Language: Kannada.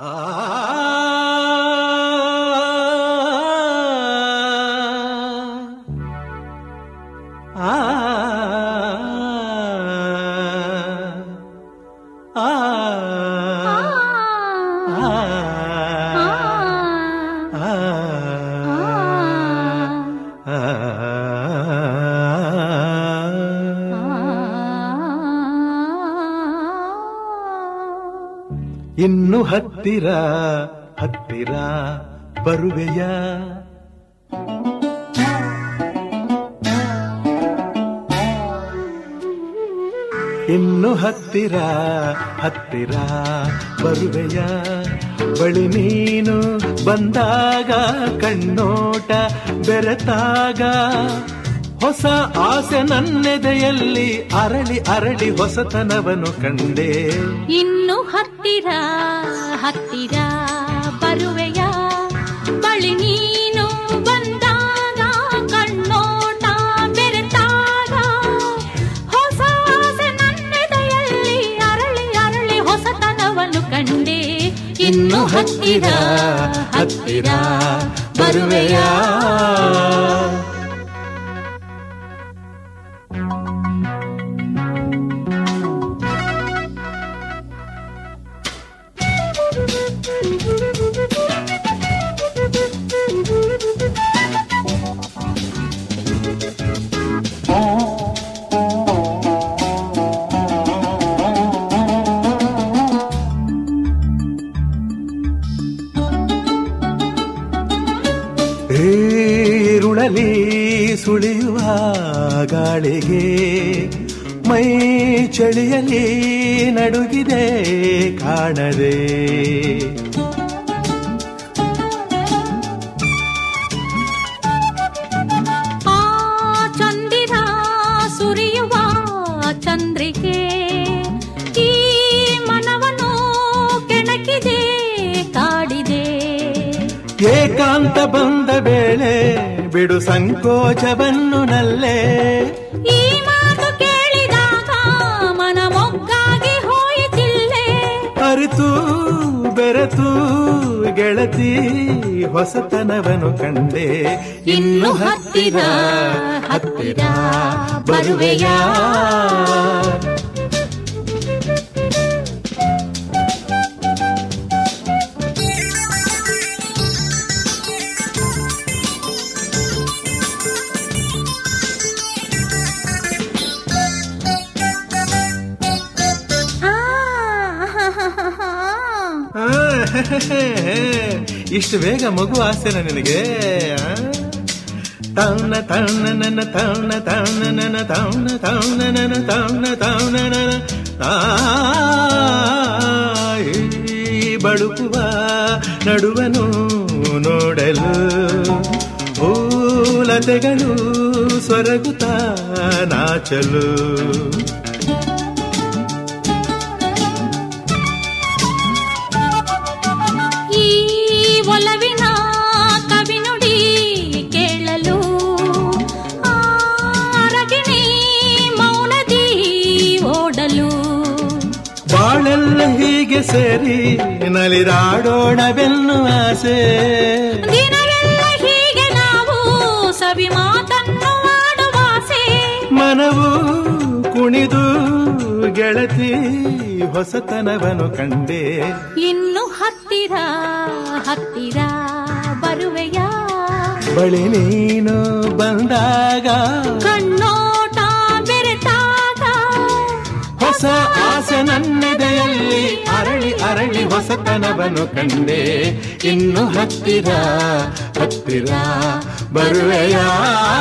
ಇನ್ನು ಹತ್ತಿರ ಹತ್ತಿರ ಬರುವೆಯ ಇನ್ನು ಹತ್ತಿರ ಹತ್ತಿರ ಬರುವೆಯ ಬಳಿ ನೀನು ಬಂದಾಗ ಕಣ್ಣೋಟ ಬೆರೆತಾಗ ಹೊಸ ಆಸೆ ನನ್ನೆದೆಯಲ್ಲಿ ಅರಳಿ ಅರಳಿ ಹೊಸತನವನ್ನು ಕಂಡೆ ಇನ್ನು ಹತ್ತಿರ ಹತ್ತಿರ ಬರುವೆಯ ಬಳಿ ನೀನು ಬಂದಾಗ ಕಣ್ಣೋಟ ಬೆರೆತಾಗ ಹೊಸ ಆಸೆ ನನ್ನೆದೆಯಲ್ಲಿ ಅರಳಿ ಅರಳಿ ಹೊಸತನವನ್ನು ಕಂಡೆ ಇನ್ನು ಹತ್ತಿರ ಹತ್ತಿರ ಬರುವೆಯ ಈರುಳಲಿ ಸುಳಿಯುವ ಗಾಳಿಗೆ ಮೈ ಚಳಿಯಲಿ ನಡುಗಿದೆ ಕಾಣದೆ ಆ ಚಂದಿರ ಸುರಿಯುವ ಚಂದ್ರಿಕೆ ಈ ಮನವನ್ನು ಕೆಣಕಿದೆ ಕಾಡಿದೆ ಏಕಾಂತ ಬಂದ ವೇಳೆ ಬಿಡು ಸಂಕೋಚವನ್ನು ನಲ್ಲೇ ಈ ಮಾತು ಕೇಳಿದಾಗ ಮನ ಮೊಗ್ಗಾಗಿ ಹೋಯಿತಿಲ್ಲೇ ಅರಿತು ಬೆರೆತು ಗೆಳತಿ ಹೊಸತನವನ್ನು ಕಂಡೆ ಇನ್ನು ಹತ್ತಿರ ಹತ್ತಿರ ಬರುವೆಯ ಆ, ಇಷ್ಟು ಬೇಗ ಮಗು ಆಸೆನ ನಿನಗೆ ಆ? ತೌನ ತೌನ ನನ್ನ ತೌನ ತೌನ ನನ್ನ ತೌನ ತೌನ ನನ್ನ ತೌನ ತೌನ ನನ್ನ ಆ, ಈ ಬಳುಕುವ ನಡುವನು ನೋಡಲು ಹೂಲತೆಗಳು ಸೊರಗುತ್ತ ನಾಚಲು ಈ ಒಲವಿನ ಕವಿನುಡಿ ಕೇಳಲು ಆ ಅರಗಿಣಿ ಮೌನದಿ ಓಡಲು ಬಾಳೆಲ್ಲ ಹೀಗೆ ಸೇರಿ ನಲಿದಾಡೋಣವೆನ್ನು ಆಸೆ ದಿನವೆಲ್ಲ ಹೀಗೆ ನಾವು ಸವಿ ಮಾತನ್ನು ಆಡುವಾಸೆ ಮನವು ಕುಣಿದು ಗೆಳತಿ ಹೊಸತನವನು ಕಂಡೆ ಇನ್ನು ಹತ್ತಿರ ಹತ್ತಿರ ಬರುವೆಯ ಬಳಿ ನೀನು ಬಂದಾಗ ಕಣ್ಣೋಟ ಬೆರೆತಾಗ ಹೊಸ ಆಸೆ ನನ್ನೆದೆಯಲ್ಲಿ ಅರಳಿ ಅರಳಿ ಹೊಸತನವನ್ನು ಕಂಡೆ ಇನ್ನು ಹತ್ತಿರ ಹತ್ತಿರ ಬರುವೆಯಾ